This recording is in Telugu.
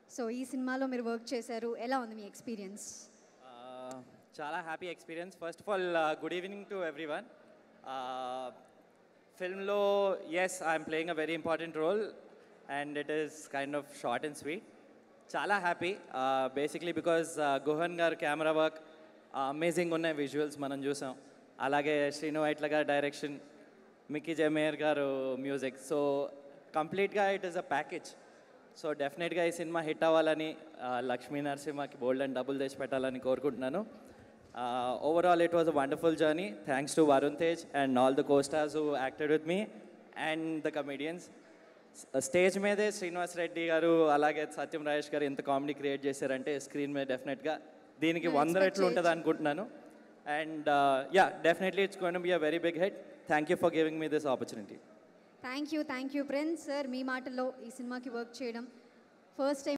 సో ఈ సినిమాలో మీరు వర్క్ చేశారు ఎలా ఉంది మీ ఎక్స్పీరియన్స్ Uh, చాలా happy experience first of all good evening to everyone ఫిల్మ్లో yes I'm playing a very important role and it is kind of short and sweet చాలా happy basically because Guhan garu camera work amazing ఉన్నాయి విజువల్స్ మనం చూసాం అలాగే శ్రీను వైట్ల గారి direction Mickey J Meyer garu music so కంప్లీట్గా it is a package so డెఫినెట్గా ఈ సినిమా హిట్ అవ్వాలని ఆ, లక్ష్మీ నరసింహకి బోల్డ్ అండ్ డబ్బులు తెచ్చి పెట్టాలని కోరుకుంటున్నాను overall it was a wonderful journey thanks to Varun Tej and all the costars who acted with me and the comedians stage మీదే శ్రీనివాస్ రెడ్డి గారు అలాగే సత్యం రాజేష్ గారు ఎంత కామెడీ క్రియేట్ చేశారంటే స్క్రీన్ మీద డెఫినెట్గా దీనికి నేను వంద expect రెట్లు ఉంటుంది అనుకుంటున్నాను and ya definitely it's gonna be a very big hit thank you for giving me this opportunity thank you thank you friends sir మీ మాటల్లో ఈ సినిమాకి వర్క్ చేయడం ఫస్ట్ టైం